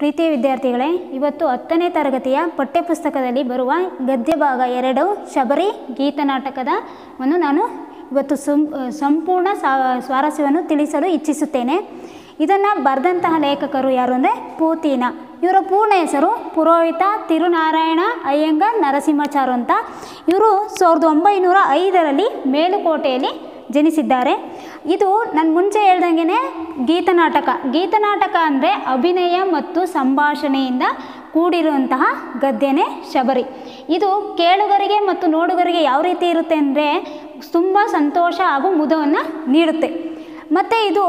ಪ್ರೀತಿಯ ವಿದ್ಯಾರ್ಥಿಗಳೇ ಇವತ್ತು ಹತ್ತನೇ ತರಗತಿಯ ಪಠ್ಯಪುಸ್ತಕದಲ್ಲಿ ಬರುವ ಗದ್ಯ ಭಾಗ ಎರಡು ಶಬರಿ ಗೀತನಾಟಕದ ವನ್ನು ನಾನು ಇವತ್ತು ಸಂ ಸಂಪೂರ್ಣ ಸಾ- ಸ್ವಾರಸ್ಯವನ್ನು ತಿಳಿಸಲು ಇಚ್ಛಿಸುತ್ತೇನೆ ಇದನ್ನು ಬರೆದಂತಹ ಲೇಖಕರು ಯಾರು ಅಂದರೆ ಪೂತಿನ ಇವರ ಪೂರ್ಣ ಹೆಸರು ಪುರೋಹಿತ ತಿರುನಾರಾಯಣ ಅಯ್ಯಂಗಾರ್ ನರಸಿಂಹಾಚಾರು ಅಂತ ಇವರು ಸಾವಿರದ ಒಂಬೈನೂರ ಐದರಲ್ಲಿ ಮೇಲುಕೋಟೆಯಲ್ಲಿ ಜನಿಸಿದ್ದಾರೆ ಇದು ನಾನು ಮುಂಚೆ ಹೇಳ್ದಂಗೆ ಗೀತನಾಟಕ ಗೀತನಾಟಕ ಅಂದರೆ ಅಭಿನಯ ಮತ್ತು ಸಂಭಾಷಣೆಯಿಂದ ಕೂಡಿರುವಂತಹ ಗದ್ಯನೇ ಶಬರಿ ಇದು ಕೇಳುಗರಿಗೆ ಮತ್ತು ನೋಡುಗರಿಗೆ ಯಾವ ರೀತಿ ಇರುತ್ತೆ ಅಂದರೆ ತುಂಬ ಸಂತೋಷ ಹಾಗೂ ಮುದವನ್ನು ನೀಡುತ್ತೆ ಮತ್ತು ಇದು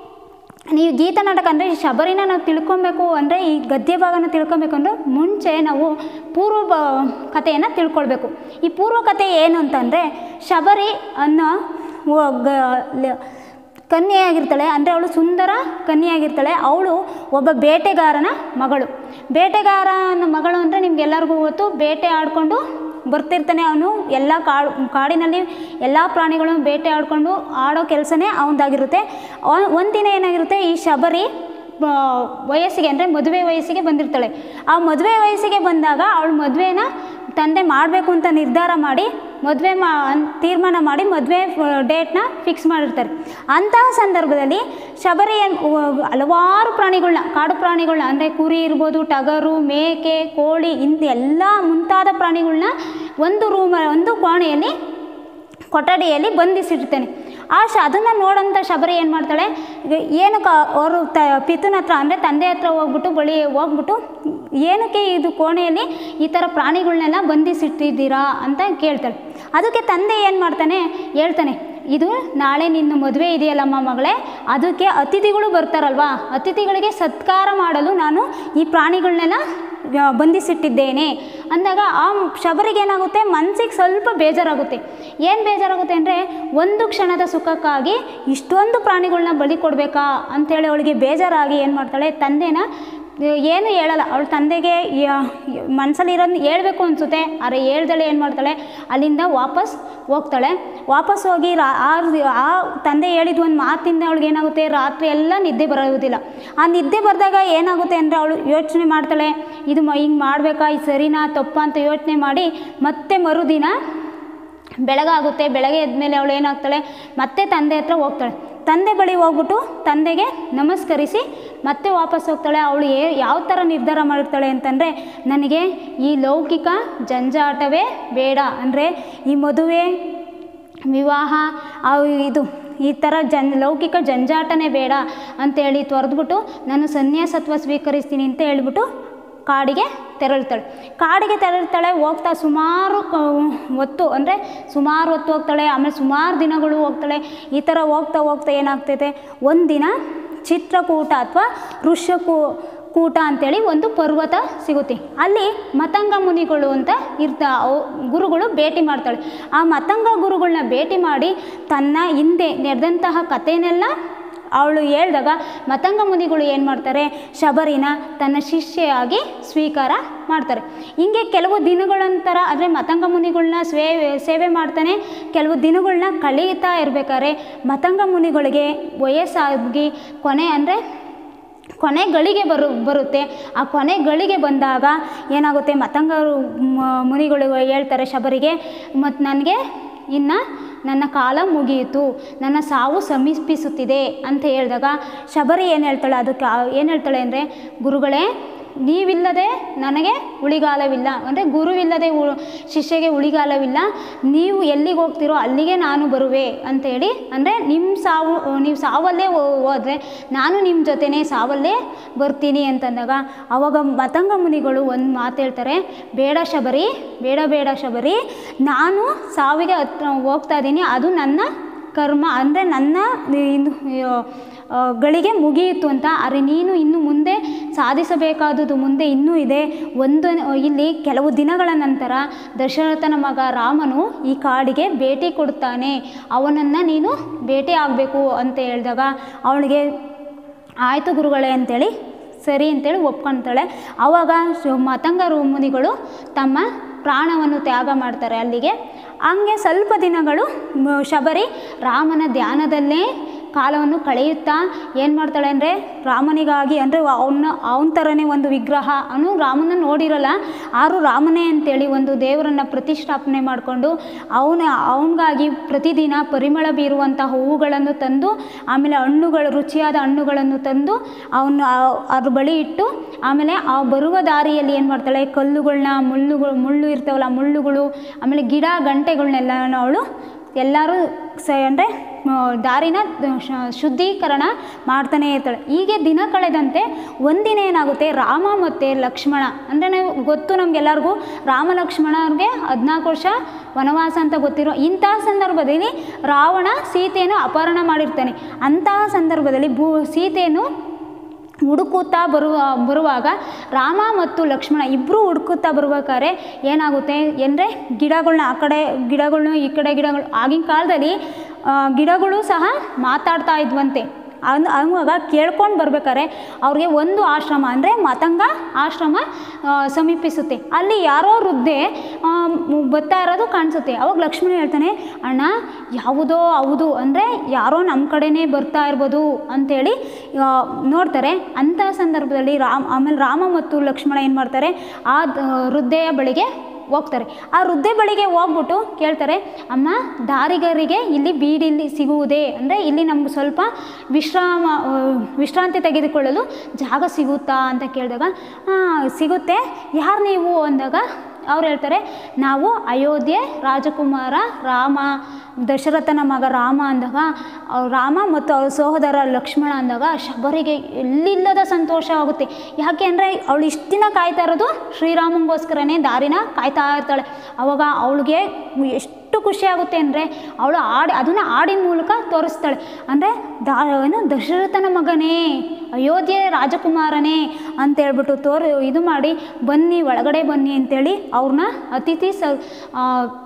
ನೀವು ಗೀತನಾಟಕ ಅಂದರೆ ಈ ಶಬರಿನ ನಾವು ತಿಳ್ಕೊಬೇಕು ಅಂದರೆ ಈ ಗದ್ಯ ಭಾಗನ ತಿಳ್ಕೊಬೇಕು ಅಂದರೆ ಮುಂಚೆ ನಾವು ಪೂರ್ವ ಬ- ಕಥೆಯನ್ನು ತಿಳ್ಕೊಳ್ಬೇಕು ಈ ಪೂರ್ವ ಕಥೆ ಏನು ಅಂತಂದರೆ ಶಬರಿ ಅನ್ನೋ ಒ- ಗ- ಲ- ಕನ್ಯೆಯಾಗಿರ್ತಾಳೆ ಅಂದರೆ ಅವಳು ಸುಂದರ ಕನ್ಯೆಯಾಗಿರ್ತಾಳೆ ಅವಳು ಒಬ್ಬ ಬೇಟೆಗಾರನ ಮಗಳು ಬೇಟೆಗಾರನ ಮಗಳು ಅಂದರೆ ನಿಮ್ಗೆಲ್ಲರಿಗೂ ಗೊತ್ತು ಬೇಟೆ ಆಡಿಕೊಂಡು ಬರ್ತಿರ್ತಾನೆ ಅವನು ಎಲ್ಲ ಕಾಡು ಕಾಡಿನಲ್ಲಿ ಎಲ್ಲ ಪ್ರಾಣಿಗಳನ್ನು ಬೇಟೆ ಆಡಿಕೊಂಡು ಆಡೋ ಕೆಲಸನೇ ಅವನದಾಗಿರುತ್ತೆ ಒಂದಿನ ಏನಾಗಿರುತ್ತೆ ಈ ಶಬರಿ ಆ, ವಯಸ್ಸಿಗೆ ಅಂದರೆ ಮದುವೆ ವಯಸ್ಸಿಗೆ ಬಂದಿರ್ತಾಳೆ ಆ ಮದುವೆ ವಯಸ್ಸಿಗೆ ಬಂದಾಗ ಅವಳು ಮದುವೆನ ತಂದೆ ಮಾಡಬೇಕು ಅಂತ ನಿರ್ಧಾರ ಮಾಡಿ ಮದುವೆ ಮಾ ಅನ್- ತೀರ್ಮಾನ ಮಾಡಿ ಮದುವೆ ಡೇಟ್ನ ಫಿಕ್ಸ್ ಮಾಡಿರ್ತಾರೆ ಅಂತಹ ಸಂದರ್ಭದಲ್ಲಿ ಶಬರಿ ಏನ್- ವ- ಹಲವಾರು ಪ್ರಾಣಿಗಳನ್ನ ಕಾಡು ಪ್ರಾಣಿಗಳನ್ನ ಅಂದರೆ ಕುರಿ ಇರ್ಬೋದು ಟಗರು ಮೇಕೆ ಕೋಳಿ ಇಂಥ ಎಲ್ಲ ಮುಂತಾದ ಪ್ರಾಣಿಗಳನ್ನ ಒಂದು ರೂಮ ಒಂದು ಕೋಣೆಯಲ್ಲಿ ಕೊಠಡಿಯಲ್ಲಿ ಬಂಧಿಸಿರ್ತಾನೆ ಆ ಶ ಅದನ್ನು ನೋಡೋಂಥ ಶಬರಿ ಏನು ಮಾಡ್ತಾಳೆ ಈಗ ಏನಕ್ಕೆ ಅವರು ತ ಪಿತನ ಹತ್ರ ಅಂದರೆ ತಂದೆ ಹತ್ರ ಹೋಗ್ಬಿಟ್ಟು ಬಳಿ ಹೋಗ್ಬಿಟ್ಟು ಏನಕ್ಕೆ ಇದು ಕೋಣೆಯಲ್ಲಿ ಈ ಥರ ಪ್ರಾಣಿಗಳನ್ನೆಲ್ಲ ಬಂಧಿಸಿಟ್ಟಿದ್ದೀರಾ ಅಂತ ಕೇಳ್ತಾಳೆ ಅದಕ್ಕೆ ತಂದೆ ಏನು ಮಾಡ್ತಾನೆ ಹೇಳ್ತಾನೆ ಇದು ನಾಳೆ ನಿನ್ನ ಮದುವೆ ಇದೆಯಲ್ಲಮ್ಮ ಮಗಳೇ ಅದಕ್ಕೆ ಅತಿಥಿಗಳು ಬರ್ತಾರಲ್ವಾ ಅತಿಥಿಗಳಿಗೆ ಸತ್ಕಾರ ಮಾಡಲು ನಾನು ಈ ಪ್ರಾಣಿಗಳನ್ನೆಲ್ಲ ಆ, ಬಂಧಿಸಿಟ್ಟಿದ್ದೇನೆ ಅಂದಾಗ ಆ ಶಬರಿಗೆ ಏನಾಗುತ್ತೆ ಮನಸ್ಸಿಗೆ ಸ್ವಲ್ಪ ಬೇಜಾರಾಗುತ್ತೆ ಏನು ಬೇಜಾರಾಗುತ್ತೆ ಅಂದರೆ ಒಂದು ಕ್ಷಣದ ಸುಖಕ್ಕಾಗಿ ಇಷ್ಟೊಂದು ಪ್ರಾಣಿಗಳನ್ನ ಬಲಿ ಕೊಡಬೇಕಾ ಅಂಥೇಳಿ ಅವಳಿಗೆ ಬೇಜಾರಾಗಿ ಏನು ಮಾಡ್ತಾಳೆ ತಂದೆನ ಏನು ಹೇಳಲ್ಲ ಅವಳ ತಂದೆಗೆ ಮನಸ್ಸಲ್ಲಿರೋದು ಹೇಳ್ಬೇಕು ಅನಿಸುತ್ತೆ ಆದರೆ ಹೇಳ್ದಳೆ ಏನು ಮಾಡ್ತಾಳೆ ಅಲ್ಲಿಂದ ವಾಪಸ್ ಹೋಗ್ತಾಳೆ ವಾಪಸ್ ಹೋಗಿ ರಾ ಆ ಆ ತಂದೆ ಹೇಳಿದ ಒಂದು ಮಾತಿಂದ ಅವಳಿಗೆ ಏನಾಗುತ್ತೆ ರಾತ್ರಿ ಎಲ್ಲ ನಿದ್ದೆ ಬರೋದಿಲ್ಲ ಆ ನಿದ್ದೆ ಬರೆದಾಗ ಏನಾಗುತ್ತೆ ಅಂದರೆ ಅವಳು ಯೋಚನೆ ಮಾಡ್ತಾಳೆ ಇದು ಮ ಹಿಂಗೆ ಮಾಡಬೇಕಾ ಇದು ಸರಿನಾ ತಪ್ಪಾ ಅಂತ ಯೋಚನೆ ಮಾಡಿ ಮತ್ತೆ ಮರುದಿನ ಬೆಳಗಾಗುತ್ತೆ ಬೆಳಗ್ಗೆ ಎದ್ಮೇಲೆ ಅವಳು ಏನಾಗ್ತಾಳೆ ಮತ್ತೆ ತಂದೆ ಹತ್ರ ಹೋಗ್ತಾಳೆ ತಂದೆ ಬಳಿ ಹೋಗ್ಬಿಟ್ಟು ತಂದೆಗೆ ನಮಸ್ಕರಿಸಿ ಮತ್ತೆ ವಾಪಸ್ ಹೋಗ್ತಾಳೆ ಅವಳು ಏ ಯಾವ ಥರ ನಿರ್ಧಾರ ಮಾಡಿರ್ತಾಳೆ ಅಂತಂದರೆ ನನಗೆ ಈ ಲೌಕಿಕ ಜಂಜಾಟವೇ ಬೇಡ ಅಂದರೆ ಈ ಮದುವೆ ವಿವಾಹ ಅವು ಇದು ಈ ಥರ ಜನ್ ಲೌಕಿಕ ಜಂಜಾಟನೇ ಬೇಡ ಅಂತೇಳಿ ತೊರೆದ್ಬಿಟ್ಟು ನಾನು ಸನ್ಯಾಸತ್ವ ಸ್ವೀಕರಿಸ್ತೀನಿ ಅಂತ ಹೇಳ್ಬಿಟ್ಟು ಕಾಡಿಗೆ ತೆರಳ್ತಾಳೆ ಕಾಡಿಗೆ ತೆರಳ್ತಾಳೆ ಹೋಗ್ತಾ ಸುಮಾರು ಕ- ಹೊತ್ತು ಅಂದರೆ ಸುಮಾರು ಹೊತ್ತು ಹೋಗ್ತಾಳೆ ಆಮೇಲೆ ಸುಮಾರು ದಿನಗಳು ಹೋಗ್ತಾಳೆ ಈ ಥರ ಹೋಗ್ತಾ ಹೋಗ್ತಾ ಏನಾಗ್ತೈತೆ ಒಂದಿನ ಚಿತ್ರಕೂಟ ಅಥವಾ ಋಷಕೂ ಕೂಟ ಅಂತೇಳಿ ಒಂದು ಪರ್ವತ ಸಿಗುತ್ತೆ ಅಲ್ಲಿ ಮತಂಗ ಮುನಿಗಳು ಅಂತ ಇರ್ತ ಅವ್- ಗುರುಗಳು ಭೇಟಿ ಮಾಡ್ತಾಳೆ ಆ ಮತಂಗ ಗುರುಗಳನ್ನ ಭೇಟಿ ಮಾಡಿ ತನ್ನ ಹಿಂದೆ ನಡೆದಂತಹ ಕಥೆನೆಲ್ಲ ಅವಳು ಹೇಳ್ದಾಗ ಮತಂಗ ಮುನಿಗಳು ಏನು ಮಾಡ್ತಾರೆ ಶಬರಿನ ತನ್ನ ಶಿಷ್ಯೆಯಾಗಿ ಸ್ವೀಕಾರ ಮಾಡ್ತಾರೆ ಹಿಂಗೆ ಕೆಲವು ದಿನಗಳ ನಂತರ ಅಂದರೆ ಮತಂಗ ಮುನಿಗಳನ್ನ ಸ್ವೇ ಸೇವೆ ಮಾಡ್ತಾನೆ ಕೆಲವು ದಿನಗಳನ್ನ ಕಳೀತಾ ಇರಬೇಕಾದ್ರೆ ಮತಂಗ ಮುನಿಗಳಿಗೆ ವಯಸ್ಸಾಗಿ ಕೊನೆ ಅಂದರೆ ಕೊನೆ ಗಳಿಗೆ ಬರು ಬರುತ್ತೆ ಆ ಕೊನೆ ಗಳಿಗೆ ಬಂದಾಗ ಏನಾಗುತ್ತೆ ಮತಂಗರು ಮ- ಮುನಿಗಳು ಹೇಳ್ತಾರೆ ಶಬರಿಗೆ ಮತ್ತು ನನಗೆ ಇನ್ನು ನನ್ನ ಕಾಲ ಮುಗಿಯಿತು ನನ್ನ ಸಾವು ಸಮೀಪಿಸುತ್ತಿದೆ ಅಂತ ಹೇಳಿದಾಗ ಶಬರಿ ಏನು ಹೇಳ್ತಾಳೆ ಅದಕ್ಕೆ ಏನು ಹೇಳ್ತಾಳೆ ಅಂದರೆ ಗುರುಗಳೇ ನೀವಿಲ್ಲದೆ ನನಗೆ ಉಳಿಗಾಲವಿಲ್ಲ ಅಂದರೆ ಗುರುವಿಲ್ಲದೆ ಉ- ಶಿಷ್ಯಗೆ ಉಳಿಗಾಲವಿಲ್ಲ ನೀವು ಎಲ್ಲಿಗೆ ಹೋಗ್ತೀರೋ ಅಲ್ಲಿಗೆ ನಾನು ಬರುವೆ ಅಂತೇಳಿ ಅಂದರೆ ನಿಮ್ಮ ಸಾವು ನೀವು ಸಾವಲ್ಲೇ ಹೋ- ಹೋದ್ರೆ ನಾನು ನಿಮ್ಮ ಜೊತೆನೇ ಸಾವಲ್ಲೇ ಬರ್ತೀನಿ ಅಂತಂದಾಗ ಅವಾಗ ಮತಂಗ ಮುನಿಗಳು ಒಂದು ಮಾತು ಹೇಳ್ತಾರೆ ಬೇಡ ಶಬರಿ ಬೇಡ ಬೇಡ ಶಬರಿ ನಾನು ಸಾವಿಗೆ ಹತ್ರ ಹೋಗ್ತಾ ಇದ್ದೀನಿ ಅದು ನನ್ನ ಕರ್ಮ ಅಂದರೆ ನನ್ನ ಇನ್ನು ಆ, ಗಳಿಗೆ ಮುಗಿಯಿತು ಅಂತ ಆದರೆ ನೀನು ಇನ್ನು ಮುಂದೆ ಸಾಧಿಸಬೇಕಾದುದು ಮುಂದೆ ಇನ್ನೂ ಇದೆ ಒಂದು ಇಲ್ಲಿ ಕೆಲವು ದಿನಗಳ ನಂತರ ದಶರಥನ ಮಗ ರಾಮನು ಈ ಕಾಡಿಗೆ ಭೇಟಿ ಕೊಡ್ತಾನೆ ಅವನನ್ನು ನೀನು ಭೇಟಿ ಆಗಬೇಕು ಅಂತ ಹೇಳಿದಾಗ ಅವಳಿಗೆ ಆಯಿತು ಗುರುಗಳೇ ಅಂತೇಳಿ ಸರಿ ಅಂತೇಳಿ ಒಪ್ಕೊಳ್ತಾಳೆ ಆವಾಗ ಶು ಮತಂಗ ರು- ಮುನಿಗಳು ತಮ್ಮ ಪ್ರಾಣವನ್ನು ತ್ಯಾಗ ಮಾಡ್ತಾರೆ ಅಲ್ಲಿಗೆ ಹಂಗೆ ಸ್ವಲ್ಪ ದಿನಗಳು ಮ- ಶಬರಿ ರಾಮನ ಧ್ಯಾನದಲ್ಲೇ ಕಾಲವನ್ನು ಕಳೆಯುತ್ತಾ ಏನು ಮಾಡ್ತಾಳೆ ಅಂದರೆ ರಾಮನಿಗಾಗಿ ಅಂದರೆ ಅವನ ಅವನ ಥರನೇ ಒಂದು ವಿಗ್ರಹ ಅವನು ರಾಮನ ನೋಡಿರಲ್ಲ ಆರು ರಾಮನೇ ಅಂತೇಳಿ ಒಂದು ದೇವರನ್ನು ಪ್ರತಿಷ್ಠಾಪನೆ ಮಾಡಿಕೊಂಡು ಅವನ ಅವನಿಗಾಗಿ ಪ್ರತಿದಿನ ಪರಿಮಳ ಬೀರುವಂಥ ಹೂವುಗಳನ್ನು ತಂದು ಆಮೇಲೆ ಹಣ್ಣುಗಳು ರುಚಿಯಾದ ಹಣ್ಣುಗಳನ್ನು ತಂದು ಅವನು ಅದ್ರ ಬಳಿ ಇಟ್ಟು ಆಮೇಲೆ ಆ ಬರುವ ದಾರಿಯಲ್ಲಿ ಏನು ಮಾಡ್ತಾಳೆ ಕಲ್ಲುಗಳನ್ನ ಮುಳ್ಳುಗಳು ಮುಳ್ಳು ಇರ್ತಾವಲ್ಲ ಆ ಮುಳ್ಳುಗಳು ಆಮೇಲೆ ಗಿಡ ಗಂಟೆಗಳನ್ನೆಲ್ಲ ಅವಳು ಎಲ್ಲರೂ ಸ ಅಂದರೆ ದಾರಿನ ಶ- ಶುದ್ಧೀಕರಣ ಮಾಡ್ತಾನೆ ಇರ್ತಾಳೆ ಹೀಗೆ ದಿನ ಕಳೆದಂತೆ ಒಂದಿನ ಏನಾಗುತ್ತೆ ರಾಮ ಮತ್ತು ಲಕ್ಷ್ಮಣ ಅಂದರೆ ನಾವು ಗೊತ್ತು ನಮಗೆಲ್ಲರಿಗೂ ರಾಮ ಲಕ್ಷ್ಮಣವ್ರಿಗೆ ಹದಿನಾಲ್ಕು ವರ್ಷ ವನವಾಸ ಅಂತ ಗೊತ್ತಿರೋ ಇಂತಹ ಸಂದರ್ಭದಲ್ಲಿ ರಾವಣ ಸೀತೆಯನ್ನು ಅಪಹರಣ ಮಾಡಿರ್ತಾನೆ ಅಂತಹ ಸಂದರ್ಭದಲ್ಲಿ ಭೂ ಸೀತೆಯನ್ನು ಹುಡುಕುತ್ತಾ ಬರುವ ಬರುವಾಗ ರಾಮ ಮತ್ತು ಲಕ್ಷ್ಮಣ ಇಬ್ಬರು ಹುಡುಕುತ್ತಾ ಬರ್ಬೇಕಾದ್ರೆ ಏನಾಗುತ್ತೆ ಅಂದರೆ ಗಿಡಗಳನ್ನ ಆ ಕಡೆ ಗಿಡಗಳ್ನು ಈ ಕಡೆ ಗಿಡಗಳು ಆಗಿನ ಕಾಲದಲ್ಲಿ ಆ, ಗಿಡಗಳು ಸಹ ಮಾತಾಡ್ತಾ ಇದ್ವಂತೆ ಅನ್ ಅವಾಗ ಕೇಳ್ಕೊಂಡು ಬರ್ಬೇಕಾದ್ರೆ ಅವ್ರಿಗೆ ಒಂದು ಆಶ್ರಮ ಅಂದರೆ ಮತಂಗ ಆಶ್ರಮ ಆ, ಸಮೀಪಿಸುತ್ತೆ ಅಲ್ಲಿ ಯಾರೋ ವೃದ್ಧೆ ಆ, ಮ್- ಬರ್ತಾ ಇರೋದು ಕಾಣಿಸುತ್ತೆ ಅವಾಗ ಲಕ್ಷ್ಮಣ ಹೇಳ್ತಾನೆ ಅಣ್ಣ ಯಾವುದೋ ಹೌದು ಅಂದರೆ ಯಾರೋ ನಮ್ಮ ಕಡೆನೇ ಬರ್ತಾ ಇರ್ಬೋದು ಅಂಥೇಳಿ ಆ, ನೋಡ್ತಾರೆ ಅಂಥ ಸಂದರ್ಭದಲ್ಲಿ ರಾಮ್ ಆಮೇಲೆ ರಾಮ ಮತ್ತು ಲಕ್ಷ್ಮಣ ಏನು ಮಾಡ್ತಾರೆ ಆ ದ- ವೃದ್ಧೆಯ ಬಳಿಗೆ ಹೋಗ್ತಾರೆ ಆ ವೃದ್ಧೆ ಬಳಿಗೆ ಹೋಗ್ಬಿಟ್ಟು ಕೇಳ್ತಾರೆ ಅಮ್ಮ ದಾರಿಗರಿಗೆ ಇಲ್ಲಿ ಬೀಡಿಲ್ಲಿ ಸಿಗುವುದೇ ಅಂದರೆ ಇಲ್ಲಿ ನಮ್ಗೆ ಸ್ವಲ್ಪ ವಿಶ್ರಾಮ ಆ, ವಿಶ್ರಾಂತಿ ತೆಗೆದುಕೊಳ್ಳಲು ಜಾಗ ಸಿಗುತ್ತಾ ಅಂತ ಕೇಳಿದಾಗ "ಹಾಂ, ಸಿಗುತ್ತೆ ಯಾರು ನೀವು ಅಂದಾಗ ಅವ್ರು ಹೇಳ್ತಾರೆ ನಾವು ಅಯೋಧ್ಯೆ ರಾಜಕುಮಾರ ರಾಮ ದಶರಥನ ಮಗ ರಾಮ ಅಂದಾಗ ಅವ್ರು ರಾಮ ಮತ್ತು ಅವ್ರ ಸಹೋದರ ಲಕ್ಷ್ಮಣ ಅಂದಾಗ ಶಬರಿಗೆ ಎಲ್ಲಿಲ್ಲದ ಸಂತೋಷ ಆಗುತ್ತೆ ಯಾಕೆ ಅಂದರೆ ಅವಳು ಇಷ್ಟು ದಿನ ಕಾಯ್ತಾ ಇರೋದು ಶ್ರೀರಾಮಂಗೋಸ್ಕರನೇ ದಾರಿನ ಕಾಯ್ತಾ ಇರ್ತಾಳೆ ಅವಾಗ ಅವಳಿಗೆ ಎಷ್ಟು ಖುಷಿ ಆಗುತ್ತೆ ಅಂದರೆ ಅವಳು ಹಾಡು ಅದನ್ನು ಹಾಡಿನ ಮೂಲಕ ತೋರಿಸ್ತಾಳೆ ಅಂದರೆ ದಾ ಏನು ದಶರಥನ ಮಗನೇ ಅಯೋಧ್ಯೆ ರಾಜಕುಮಾರನೇ ಅಂತ ಹೇಳ್ಬಿಟ್ಟು ತೋರಿ ಇದು ಮಾಡಿ ಬನ್ನಿ ಒಳಗಡೆ ಬನ್ನಿ ಅಂತೇಳಿ ಅವ್ರನ್ನ ಅತಿಥಿ ಸ ಆ,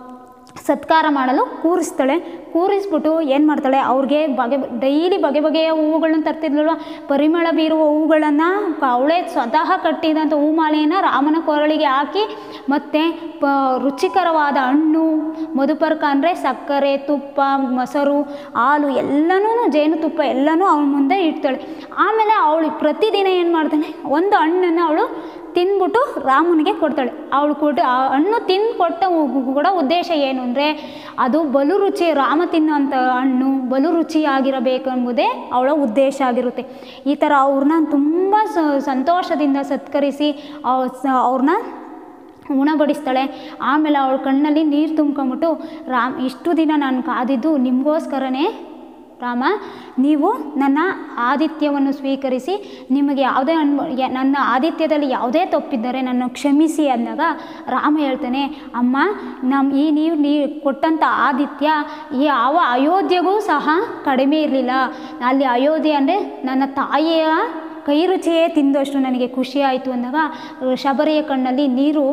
ಸತ್ಕಾರ ಮಾಡಲು ಕೂರಿಸ್ತಾಳೆ ಕೂರಿಸ್ಬಿಟ್ಟು ಏನು ಮಾಡ್ತಾಳೆ ಅವ್ರಿಗೆ ಬಗೆ ಡೈಲಿ ಬಗೆ ಬಗೆಯ ಹೂವುಗಳನ್ನ ತರ್ತಿದ್ಲಲ್ವ ಪರಿಮಳ ಬೀರುವ ಹೂಗಳನ್ನು ಅವಳೇ ಸ್ವತಃ ಕಟ್ಟಿದಂಥ ಹೂಮಾಲೆಯನ್ನು ರಾಮನ ಕೊರಳಿಗೆ ಹಾಕಿ ಮತ್ತು ಪ ರುಚಿಕರವಾದ ಹಣ್ಣು ಮಧುಪರ್ಕ ಅಂದರೆ ಸಕ್ಕರೆ ತುಪ್ಪ ಮೊಸರು ಹಾಲು ಎಲ್ಲನೂ ಜೇನುತುಪ್ಪ ಎಲ್ಲನೂ ಅವಳ ಮುಂದೆ ಇಡ್ತಾಳೆ ಆಮೇಲೆ ಅವಳು ಪ್ರತಿದಿನ ಏನು ಮಾಡ್ತಾನೆ ಒಂದು ಹಣ್ಣನ್ನು ಅವಳು ತಿಂದ್ಬಿಟ್ಟು ರಾಮನಿಗೆ ಕೊಡ್ತಾಳೆ ಅವಳು ಕೊಟ್ಟು ಆ ಹಣ್ಣು ತಿಂದು ಕೊಟ್ಟ ಉ- ಕೂಡ ಉದ್ದೇಶ ಏನು ಅಂದರೆ ಅದು ಬಲು ರುಚಿ ರಾಮ ತಿನ್ನುವಂಥ ಹಣ್ಣು ಬಲು ರುಚಿಯಾಗಿರಬೇಕು ಎಂಬುದೇ ಅವಳ ಉದ್ದೇಶ ಆಗಿರುತ್ತೆ ಈ ಥರ ಅವ್ರನ್ನ ತುಂಬ ಸ- ಸಂತೋಷದಿಂದ ಸತ್ಕರಿಸಿ ಅವ್- ಸ- ಅವ್ರನ್ನ ಉಣಬಡಿಸ್ತಾಳೆ ಆಮೇಲೆ ಅವಳ ಕಣ್ಣಲ್ಲಿ ನೀರು ತುಂಬ್ಕೊಂಬಿಟ್ಟು ರಾಮ್ ಇಷ್ಟು ದಿನ ನಾನು ಕಾದಿದ್ದು ನಿಮಗೋಸ್ಕರನೇ ರಾಮ ನೀವು ನನ್ನ ಆದಿತ್ಯವನ್ನು ಸ್ವೀಕರಿಸಿ ನಿಮಗೆ ಯಾವುದೇ ಅನ್ಬ ಯ- ನನ್ನ ಆದಿತ್ಯದಲ್ಲಿ ಯಾವುದೇ ತಪ್ಪಿದ್ದರೆ ನನ್ನ ಕ್ಷಮಿಸಿ ಅಂದಾಗ ರಾಮ ಹೇಳ್ತಾನೆ ಅಮ್ಮ ನಮ್ಮ ಈ ನೀವು ನೀ ಕೊಟ್ಟಂಥ ಆದಿತ್ಯ ಈ ಯಾವ ಅಯೋಧ್ಯೆಗೂ ಸಹ ಕಡಿಮೆ ಇರಲಿಲ್ಲ ಅಲ್ಲಿ ಅಯೋಧ್ಯೆ ಅಂದರೆ ನನ್ನ ತಾಯಿಯ ಕೈ ರುಚಿಯೇ ತಿಂದಷ್ಟು ನನಗೆ ಖುಷಿ ಆಯಿತು ಅಂದಾಗ ಶಬರಿಯ ಕಣ್ಣಲ್ಲಿ ನೀರು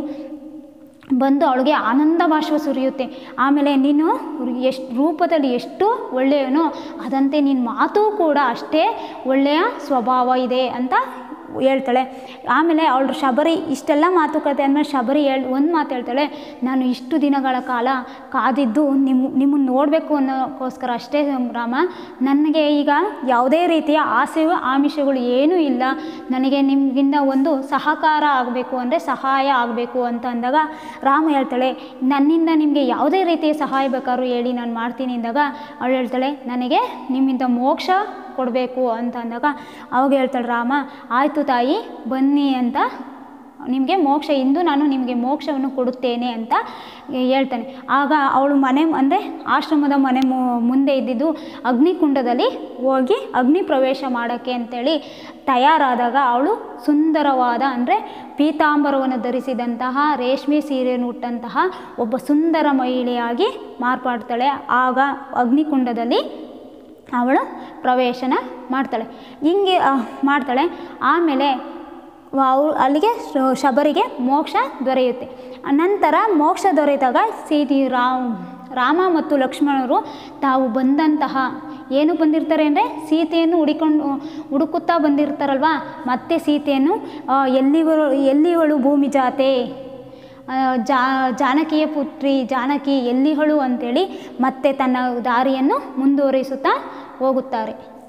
ಬಂದು ಅವಳಿಗೆ ಆನಂದ ಬಾಷ್ಪ ಸುರಿಯುತ್ತೆ ಆಮೇಲೆ ನೀನು ಎಷ್ಟು ರೂಪದಲ್ಲಿ ಎಷ್ಟು ಒಳ್ಳೆಯವನೋ ಅದಂತೆ ನಿನ್ನ ಮಾತು ಕೂಡ ಅಷ್ಟೇ ಒಳ್ಳೆಯ ಸ್ವಭಾವ ಇದೆ ಅಂತ ಹೇಳ್ತಾಳೆ ಆಮೇಲೆ ಅವಳು ಶಬರಿ ಇಷ್ಟೆಲ್ಲ ಮಾತುಕತೆ ಅಂದಮೇಲೆ ಶಬರಿ ಹೇಳ್ ಒಂದು ಮಾತು ಹೇಳ್ತಾಳೆ ನಾನು ಇಷ್ಟು ದಿನಗಳ ಕಾಲ ಕಾದಿದ್ದು ನಿಮ್ಮ ನಿಮ್ಮನ್ನು ನೋಡಬೇಕು ಅನ್ನೋಕ್ಕೋಸ್ಕರ ಅಷ್ಟೇ ರಾಮ ನನಗೆ ಈಗ ಯಾವುದೇ ರೀತಿಯ ಆಸೆಯು ಆಮಿಷಗಳು ಏನೂ ಇಲ್ಲ ನನಗೆ ನಿಮಗಿಂದ ಒಂದು ಸಹಕಾರ ಆಗಬೇಕು ಅಂದರೆ ಸಹಾಯ ಆಗಬೇಕು ಅಂತ ಅಂದಾಗ ರಾಮ ಹೇಳ್ತಾಳೆ ನನ್ನಿಂದ ನಿಮಗೆ ಯಾವುದೇ ರೀತಿಯ ಸಹಾಯ ಬೇಕಾದ್ರೂ ಹೇಳಿ ನಾನು ಮಾಡ್ತೀನಿ ಅಂದಾಗ ಅವಳು ಹೇಳ್ತಾಳೆ ನನಗೆ ನಿಮ್ಮಿಂದ ಮೋಕ್ಷ ಕೊಡಬೇಕು ಅಂತ ಅಂದಾಗ ಅವಾಗ ಹೇಳ್ತಾಳೆ ರಾಮ ಆಯಿತು ತಾಯಿ ಬನ್ನಿ ಅಂತ ನಿಮಗೆ ಮೋಕ್ಷ ಇಂದು ನಾನು ನಿಮಗೆ ಮೋಕ್ಷವನ್ನು ಕೊಡುತ್ತೇನೆ ಅಂತ ಹೇಳ್ತಾನೆ ಆಗ ಅವಳು ಮನೆ ಅಂದರೆ ಆಶ್ರಮದ ಮನೆ ಮು- ಮುಂದೆ ಇದ್ದಿದ್ದು ಅಗ್ನಿಕುಂಡದಲ್ಲಿ ಹೋಗಿ ಅಗ್ನಿ ಪ್ರವೇಶ ಮಾಡೋಕ್ಕೆ ಅಂತೇಳಿ ತಯಾರಾದಾಗ ಅವಳು ಸುಂದರವಾದ ಅಂದರೆ ಪೀತಾಂಬರವನ್ನು ಧರಿಸಿದಂತಹ ರೇಷ್ಮೆ ಸೀರೆಯನ್ನು ಉಟ್ಟಂತಹ ಒಬ್ಬ ಸುಂದರ ಮಹಿಳೆಯಾಗಿ ಮಾರ್ಪಾಡ್ತಾಳೆ ಆಗ ಅಗ್ನಿಕುಂಡದಲ್ಲಿ ಅವಳು ಪ್ರವೇಶನ ಮಾಡ್ತಾಳೆ ಹಿಂಗೆ ಆ, ಮಾಡ್ತಾಳೆ ಆಮೇಲೆ ಅವು ಅಲ್ಲಿಗೆ ಶ- ಶಬರಿಗೆ ಮೋಕ್ಷ ದೊರೆಯುತ್ತೆ ನಂತರ ಮೋಕ್ಷ ದೊರೆತಾಗ ಸೀತಿ ರಾಮ್ ರಾಮ ಮತ್ತು ಲಕ್ಷ್ಮಣರು ತಾವು ಬಂದಂತಹ ಏನು ಬಂದಿರ್ತಾರೆ ಅಂದರೆ ಸೀತೆಯನ್ನು ಹುಡಿಕೊಂಡು ಹುಡುಕುತ್ತಾ ಬಂದಿರ್ತಾರಲ್ವ ಮತ್ತೆ ಸೀತೆಯನ್ನು ಆ, ಎಲ್ಲಿವರು ಎಲ್ಲಿವಳು ಭೂಮಿ ಜಾತೆ ಆ, ಜಾ ಜಾನಕಿಯ ಪುತ್ರಿ ಜಾನಕಿ ಎಲ್ಲಿಹಳು ಅಂತೇಳಿ ಮತ್ತೆ ತನ್ನ ದಾರಿಯನ್ನು ಮುಂದುವರಿಸುತ್ತಾ ಹೋಗುತ್ತಾರೆ